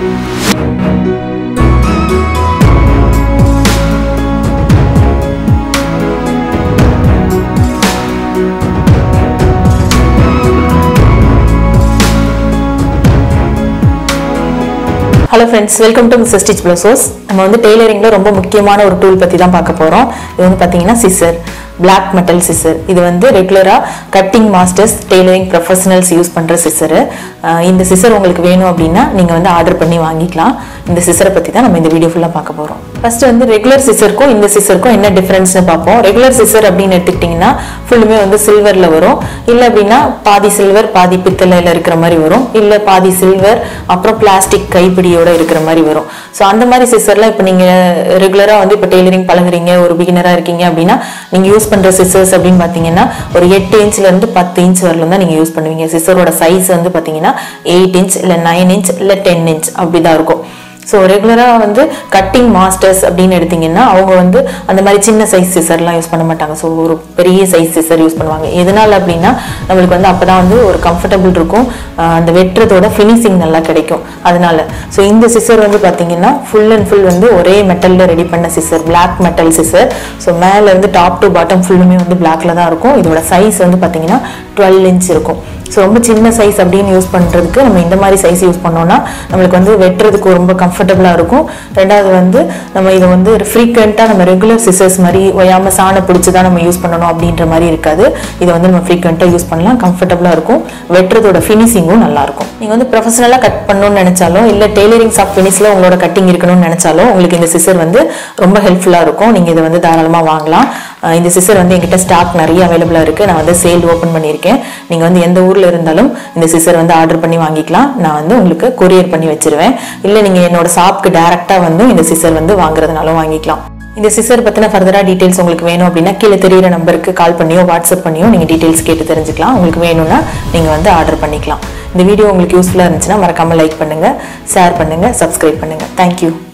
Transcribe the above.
hello friends welcome to mister stitch blouses நம்ம வந்து டெய்லரிங்கில் ரொம்ப முக்கியமான ஒரு டூல் பற்றி தான் பார்க்க போகிறோம் இது வந்து பார்த்தீங்கன்னா சிசர் பிளாக் மெட்டல் சிசர் இது வந்து ரெகுலராக cutting masters tailoring professionals use பண்ணுற சிசரு இந்த சிசர் உங்களுக்கு வேணும் அப்படின்னா நீங்கள் வந்து ஆர்டர் பண்ணி வாங்கிக்கலாம் இந்த சிசரை பற்றி தான் நம்ம இந்த வீடியோ ஃபுல்லாக பார்க்க போகிறோம் ஃபர்ஸ்ட் வந்து ரெகுலர் சிசருக்கும் இந்த சிசருக்கும் என்ன டிஃப்ரென்ஸ்னு பார்ப்போம் ரெகுலர் சிசர் அப்படின்னு எடுத்துக்கிட்டிங்கன்னா ஃபுல்லுமே வந்து சில்வரில் வரும் இல்லை அப்படின்னா பாதி சில்வர் பாதி பித்தளையில் இருக்கிற மாதிரி வரும் இல்லை பாதி சில்வர் அப்புறம் பிளாஸ்டிக் கைப்பிடியோட இருக்கிற மாதிரி வரும் ஸோ அந்த மாதிரி சிசர்லாம் இப்போ நீங்கள் ரெகுலராக வந்து இப்போ டெய்லரிங் பழகுறீங்க ஒரு பிகினராக இருக்கீங்க அப்படின்னா நீங்கள் யூஸ் பண்ணுற சிசர்ஸ் அப்படின்னு பார்த்தீங்கன்னா ஒரு எட்டு இன்ச்ல இருந்து பத்து இன்ச் வரலும் தான் நீங்கள் யூஸ் பண்ணுவீங்க சிசரோட சைஸ் வந்து பார்த்தீங்கன்னா எயிட் இன்ச் இல்லை நைன் இன்ச் இல்லை டென் இன்ச் அப்படி தான் இருக்கும் ஸோ ரெகுலராக வந்து கட்டிங் மாஸ்டர்ஸ் அப்படின்னு எடுத்தீங்கன்னா அவங்க வந்து அந்த மாதிரி சின்ன சைஸ் சிசர்லாம் யூஸ் பண்ண மாட்டாங்க ஸோ ஒரு பெரிய சைஸ் சிசர் யூஸ் பண்ணுவாங்க எதனால அப்படின்னா நம்மளுக்கு வந்து அப்போ தான் வந்து ஒரு கம்ஃபர்டபுள் இருக்கும் ஆஹ் அந்த வெட்டுறதோட ஃபினிஷிங் நல்லா கிடைக்கும் அதனால ஸோ இந்த சிசர் வந்து பார்த்தீங்கன்னா ஃபுல் அண்ட் ஃபுல் வந்து ஒரே மெட்டலில் ரெடி பண்ண scissor black metal scissor so மேலே இருந்து டாப் டு பாட்டம் ஃபுல்லுமே வந்து பிளாக்ல தான் இருக்கும் இதோட சைஸ் வந்து பார்த்தீங்கன்னா டுவெல் இன்ச் இருக்கும் ஸோ ரொம்ப சின்ன சைஸ் அப்படின்னு யூஸ் பண்ணுறதுக்கு நம்ம இந்த மாதிரி சைஸ் யூஸ் பண்ணோம்னா நம்மளுக்கு வந்து வெட்டுறதுக்கு ரொம்ப கம்ஃபர்டபுளாக இருக்கும் ரெண்டாவது வந்து நம்ம இதை வந்து ஃப்ரீக்வெண்ட்டாக நம்ம ரெகுலர் சிசர்ஸ் மாதிரி ஒயாமல் சாணை பிடிச்சி தான் நம்ம யூஸ் பண்ணணும் அப்படின்ற மாதிரி இருக்காது இதை வந்து நம்ம ஃப்ரீக்வெண்ட்டாக யூஸ் பண்ணலாம் கம்ஃபர்டபுளாக இருக்கும் வெட்டுறதோட ஃபினிஷிங்கும் நல்லாயிருக்கும் நீங்கள் வந்து ப்ரொஃபஷனலாக கட் பண்ணணும்னு நினச்சாலும் இல்லை டெய்லரிங் ஷாப் ஃபினிஷில் உங்களோட கட்டிங் இருக்கணும்னு நினச்சாலும் உங்களுக்கு இந்த சிசர் வந்து ரொம்ப ஹெல்ப்ஃபுல்லாக இருக்கும் நீங்கள் இதை வந்து தாராளமாக வாங்கலாம் அஹ் இந்த சிசர் வந்து என்கிட்ட ஸ்டாக் நிறைய அவைலபிளாக இருக்குது நான் வந்து சேல் ஓப்பன் பண்ணியிருக்கேன் நீங்கள் வந்து எந்த ஊரில் இருந்தாலும் இந்த சிசர் வந்து ஆர்டர் பண்ணி வாங்கிக்கலாம் நான் வந்து உங்களுக்கு கொரியர் பண்ணி வச்சிருவேன் இல்லை நீங்கள் என்னோட ஷாப்க்கு டேரெக்டாக வந்து இந்த சிசர் வந்து வாங்குறதுனாலும் வாங்கிக்கலாம் இந்த சிசர் பற்றின ஃபர்தராக டீட்டெயில்ஸ் உங்களுக்கு வேணும் அப்படின்னா கீழே தெரியிற நம்பருக்கு கால் பண்ணியோ வாட்ஸ்அப் பண்ணியோ நீங்கள் டீட்டெயில்ஸ் கேட்டு தெரிஞ்சுக்கலாம் உங்களுக்கு வேணும்னா நீங்கள் வந்து ஆர்டர் பண்ணிக்கலாம் இந்த வீடியோ உங்களுக்கு யூஸ்ஃபுல்லாக இருந்துச்சுன்னா மறக்காமல் லைக் பண்ணுங்கள் ஷேர் பண்ணுங்கள் சப்ஸ்கிரைப் பண்ணுங்கள் தேங்க்யூ